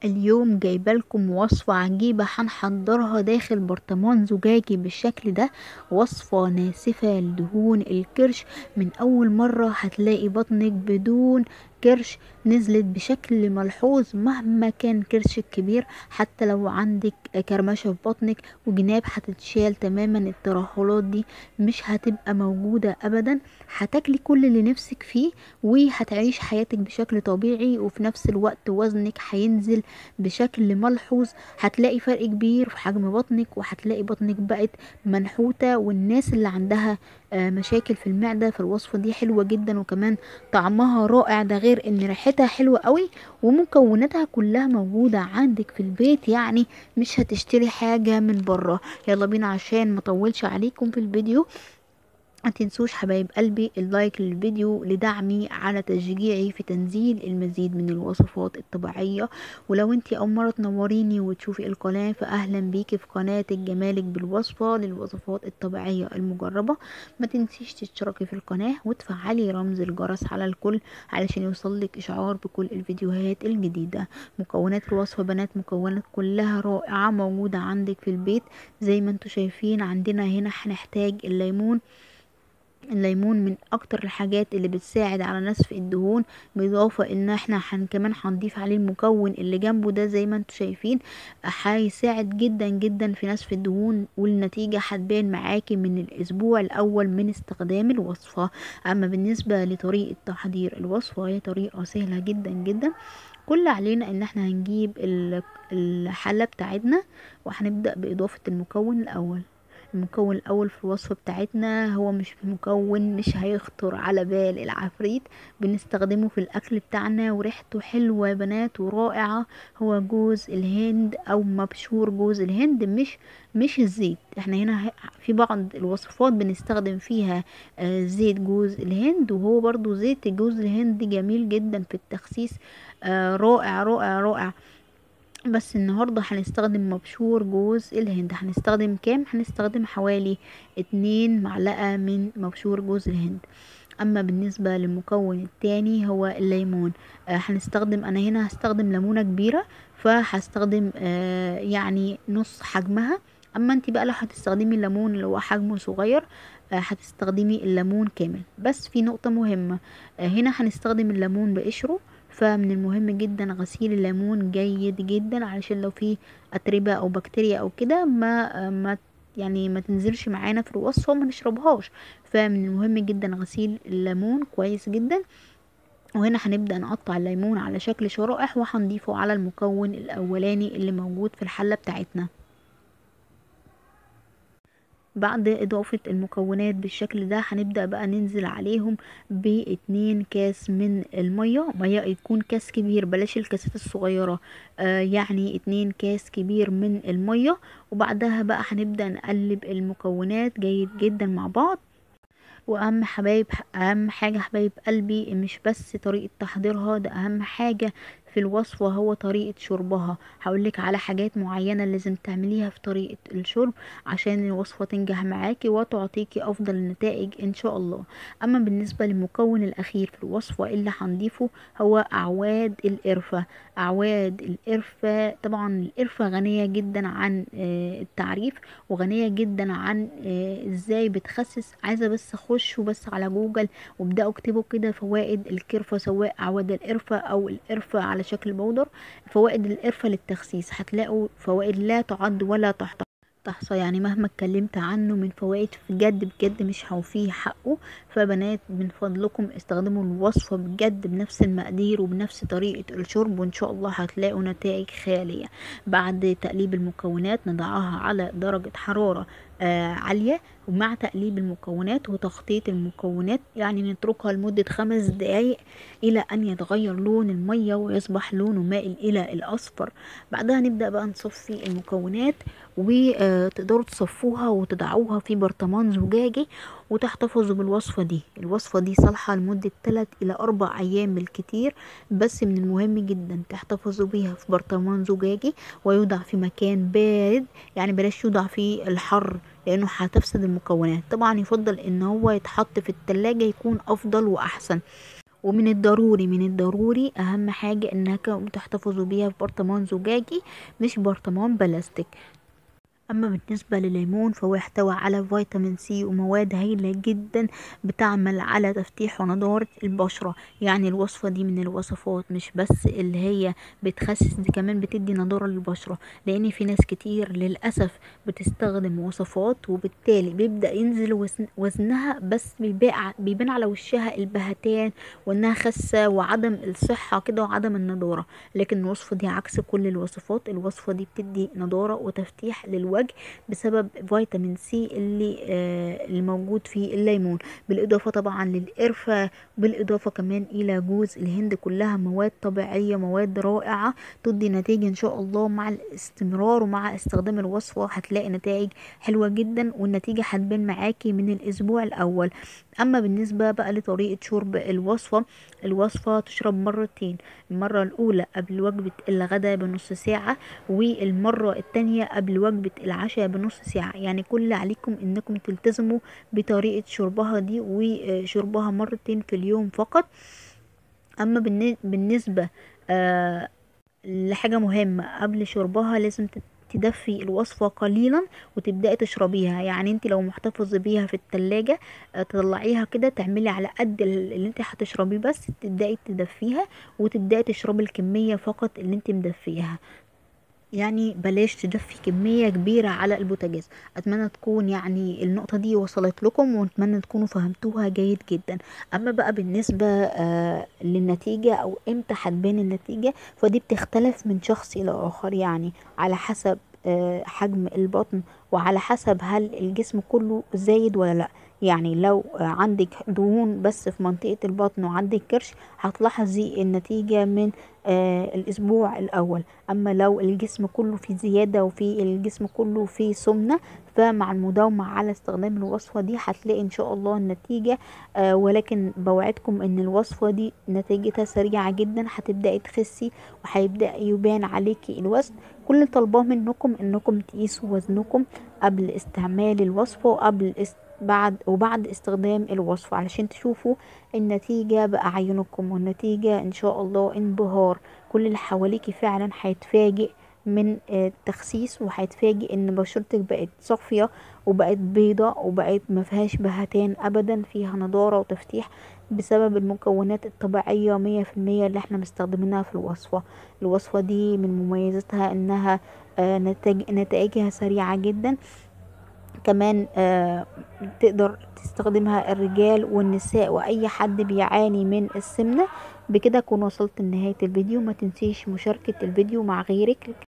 اليوم جايبالكم وصفة عجيبة هنحضرها داخل برطمان زجاجي بالشكل ده وصفة ناسفة لدهون الكرش من أول مرة هتلاقي بطنك بدون كرش نزلت بشكل ملحوظ مهما كان كرشك كبير حتى لو عندك كرمشة في بطنك وجناب هتتشال تماما الترهلات دي مش هتبقى موجودة أبدا هتاكلي كل اللي نفسك فيه وهتعيش حياتك بشكل طبيعي وفي نفس الوقت وزنك هينزل بشكل ملحوظ هتلاقي فرق كبير في حجم بطنك وهتلاقي بطنك بقت منحوتة والناس اللي عندها آه، مشاكل في المعدة فالوصفة دي حلوة جدا وكمان طعمها رائع ده غير ان ريحتها حلوة قوي ومكوناتها كلها موجودة عندك في البيت يعني مش هتشتري حاجة من بره يلا بينا عشان مطولش عليكم في الفيديو ما تنسوش حبايب قلبي اللايك للفيديو لدعمي على تشجيعي في تنزيل المزيد من الوصفات الطبيعية ولو انتي اول مرة تنوريني وتشوفي القناة فاهلا بيكي في قناة الجمالك بالوصفة للوصفات الطبيعية المجربة ما تنسيش تشتركي في القناة وتفعلي رمز الجرس على الكل علشان يوصلك اشعار بكل الفيديوهات الجديدة مكونات الوصفة بنات مكونات كلها رائعة موجودة عندك في البيت زي ما انتوا شايفين عندنا هنا هنحتاج الليمون الليمون من اكتر الحاجات اللي بتساعد على نسف الدهون بالاضافه ان احنا حن كمان هنضيف عليه المكون اللي جنبه ده زي ما انتم شايفين هيساعد جدا جدا في نسف الدهون والنتيجه هتبان معاكي من الاسبوع الاول من استخدام الوصفه اما بالنسبه لطريقه تحضير الوصفه هي طريقه سهله جدا جدا كل علينا ان احنا هنجيب الحله بتاعتنا وهنبدا باضافه المكون الاول المكون الاول في الوصفة بتاعتنا هو مش مكون مش هيخطر على بال العفريت بنستخدمه في الاكل بتاعنا وريحته حلوة يا بنات ورائعة هو جوز الهند او مبشور جوز الهند مش مش الزيت احنا هنا في بعض الوصفات بنستخدم فيها آه زيت جوز الهند وهو برضو زيت جوز الهند جميل جدا في التخسيس آه رائع رائع رائع بس النهاردة هنستخدم مبشور جوز الهند هنستخدم كام هنستخدم حوالي اتنين معلقة من مبشور جوز الهند اما بالنسبة للمكون التاني هو الليمون آه هنستخدم انا هنا هستخدم ليمونة كبيرة فهستخدم آه يعني نص حجمها اما انت بقى لو هتستخدمي الليمون اللي هو حجمه صغير آه هتستخدمي الليمون كامل بس في نقطة مهمة آه هنا هنستخدم الليمون بقشره فمن المهم جدا غسيل الليمون جيد جدا علشان لو في اتربة او بكتيريا او كده ما ما يعني ما تنزلش معانا في الوصفة وما نشربهاش فمن المهم جدا غسيل الليمون كويس جدا وهنا هنبدأ نقطع الليمون على شكل شرائح وهنضيفه على المكون الاولاني اللي موجود في الحلة بتاعتنا بعد اضافة المكونات بالشكل ده هنبدأ بقى ننزل عليهم باتنين كاس من المية مية يكون كاس كبير بلاش الكاسات الصغيرة آه يعني اتنين كاس كبير من المية وبعدها بقى هنبدأ نقلب المكونات جيد جدا مع بعض واهم حبايب اهم حاجة حبايب قلبي مش بس طريقة تحضيرها ده اهم حاجة في الوصفة هو طريقة شربها هقولك على حاجات معينة لازم تعمليها في طريقة الشرب عشان الوصفة تنجح معاكي وتعطيكي افضل النتائج ان شاء الله اما بالنسبة للمكون الاخير في الوصفة اللي هنضيفه هو اعواد القرفة اعواد القرفة طبعا القرفة غنية جدا عن التعريف وغنية جدا عن ازاي بتخسس عايزة بس اخشوا بس على جوجل وابدأوا اكتبوا كده فوائد القرفة سواء اعواد القرفة او القرفة على شكل بودر فوائد القرفة للتخسيس هتلاقوا فوائد لا تعد ولا تحتقر تحصى يعني مهما اتكلمت عنه من فوائد بجد بجد مش هوفيه حقه فبنات من فضلكم استخدموا الوصفة بجد بنفس المقادير وبنفس طريقة الشرب وان شاء الله هتلاقوا نتائج خيالية بعد تقليب المكونات نضعها على درجة حرارة آه عالية ومع تقليب المكونات وتخطيط المكونات يعني نتركها لمدة خمس دقايق إلى أن يتغير لون المية ويصبح لونه مائل إلى الأصفر بعدها نبدأ بقى نصفي المكونات وتقدروا تصفوها وتضعوها في برطمان زجاجي وتحتفظوا بالوصفة دي الوصفة دي صالحة لمدة 3 إلى 4 أيام بالكتير بس من المهم جدا تحتفظوا بيها في برطمان زجاجي ويوضع في مكان بارد يعني بلاش يوضع في الحر لأنه هتفسد المكونات طبعا يفضل إن هو يتحط في التلاجة يكون أفضل وأحسن ومن الضروري من الضروري اهم حاجة انكم تحتفظوا بيها في برطمان زجاجي مش برطمان بلاستيك اما بالنسبة لليمون فهو يحتوي على فيتامين سي ومواد هايلة جدا بتعمل على تفتيح ونضارة البشرة يعني الوصفة دي من الوصفات مش بس اللي هي بتخسس دي كمان بتدي نضارة للبشرة لان في ناس كتير للأسف بتستخدم وصفات وبالتالي بيبدأ ينزل وزن وزنها بس بيبقى بيبان على وشها البهتان وانها خاسة وعدم الصحة كده وعدم النضارة لكن الوصفة دي عكس كل الوصفات الوصفة دي بتدي نضارة وتفتيح للوجه بسبب فيتامين سي اللي آه اللي موجود في الليمون بالاضافه طبعا للقرفه بالاضافه كمان الى جوز الهند كلها مواد طبيعيه مواد رائعه تدي نتيجه ان شاء الله مع الاستمرار ومع استخدام الوصفه هتلاقي نتائج حلوه جدا والنتيجه هتبان معاكي من الاسبوع الاول اما بالنسبه بقى لطريقه شرب الوصفه الوصفه تشرب مرتين المره الاولى قبل وجبه الغداء بنص ساعه والمره الثانيه قبل وجبه العشاء بنص ساعه يعني كل اللي عليكم انكم تلتزموا بطريقه شربها دي وشربها مرتين في اليوم فقط اما بالنسبه آه لحاجه مهمه قبل شربها لازم تدفي الوصفة قليلا وتبدأي تشربيها يعني انت لو محتفظة بيها في التلاجة تطلعيها كده تعملي على قد اللي انت هتشربيه بس تبدأي تدفيها وتبدأي تشربي الكمية فقط اللي انت مدفيها يعني بلاش تدفي كمية كبيرة على البوتاجاز اتمنى تكون يعني النقطة دي وصلت لكم واتمنى تكونوا فهمتوها جيد جدا اما بقى بالنسبة آه للنتيجة او امتى هتبان النتيجة فدي بتختلف من شخص الى اخر يعني على حسب آه حجم البطن وعلى حسب هل الجسم كله زايد ولا لا يعني لو عندك دهون بس في منطقة البطن وعندك كرش هتلاحظي النتيجة من آه الأسبوع الأول أما لو الجسم كله فيه زيادة وفي الجسم كله فيه سمنة فمع المداومة على استخدام الوصفة دي هتلاقي إن شاء الله النتيجة آه ولكن بوعدكم إن الوصفة دي نتيجتها سريعة جدا هتبدأي تخسي وهيبدأ يبان عليكي الوزن كل اللي طالباه منكم إنكم تقيسوا وزنكم قبل استعمال الوصفة وقبل است بعد وبعد استخدام الوصفة علشان تشوفوا النتيجة بأعينكم والنتيجة ان شاء الله انبهار كل اللي حواليكي فعلا هيتفاجئ من التخسيس وهيتفاجئ ان بشرتك بقت صافية وبقت بيضة وبقت مفيهاش بهتان ابدا فيها نضارة وتفتيح بسبب المكونات الطبيعية مية في المية اللي احنا مستخدمينها في الوصفة الوصفة دي من مميزاتها انها نتائجها سريعة جدا كمان آه تقدر تستخدمها الرجال والنساء واي حد بيعاني من السمنة بكده اكون وصلت لنهاية الفيديو ما تنسيش مشاركة الفيديو مع غيرك